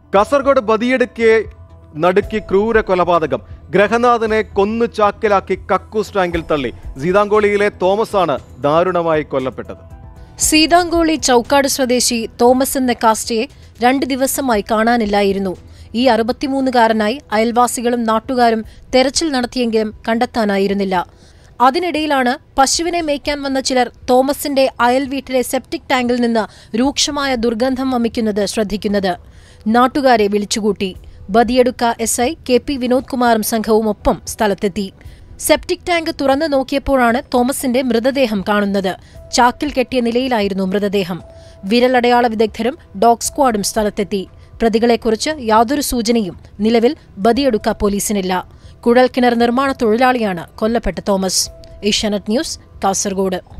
കാസർഗോഡ് ബദിയെടുക്കെ നടുക്കി ക്രൂര കൊലപാതകം ഗ്രഹനാഥനെ കൊന്നു ചാക്കിലാക്കി കക്കൂസ് ടാങ്കിൽ തള്ളി സീതാങ്കോളിയിലെ തോമസ് ആണ് ദാരുണമായി കൊല്ലപ്പെട്ടത് സീതാങ്കോളി ചൌക്കാട് സ്വദേശി തോമസ് എന്ന കാസ്റ്റയെ രണ്ട് ദിവസമായി കാണാനില്ലായിരുന്നു ഈ അറുപത്തിമൂന്നുകാരനായി അയൽവാസികളും നാട്ടുകാരും തെരച്ചിൽ നടത്തിയെങ്കിലും കണ്ടെത്താനായിരുന്നില്ല അതിനിടയിലാണ് പശുവിനെ മേയ്ക്കാൻ വന്ന ചിലർ തോമസിന്റെ അയൽ വീട്ടിലെ സെപ്റ്റിക് ടാങ്കിൽ നിന്ന് രൂക്ഷമായ ദുർഗന്ധം വമിക്കുന്നത് ശ്രദ്ധിക്കുന്നത് നാട്ടുകാരെ വിളിച്ചുകൂട്ടി ബദിയെടുക്ക S I K P Vinod കുമാറും സംഘവും ഒപ്പം സ്ഥലത്തെത്തി സെപ്റ്റിക് ടാങ്ക് തുറന്നു നോക്കിയപ്പോഴാണ് തോമസിന്റെ മൃതദേഹം കാണുന്നത് ചാക്കിൽ കെട്ടിയ നിലയിലായിരുന്നു മൃതദേഹം വിരലടയാള വിദഗ്ധരും ഡോഗ് സ്ക്വാഡും സ്ഥലത്തെത്തി പ്രതികളെക്കുറിച്ച് യാതൊരു സൂചനയും നിലവിൽ ബദിയെടുക്ക പോലീസിനില്ല കുഴൽക്കിണർ നിർമ്മാണ തൊഴിലാളിയാണ് കൊല്ലപ്പെട്ട തോമസ് ഏഷ്യാനെറ്റ് ന്യൂസ് കാസർഗോഡ്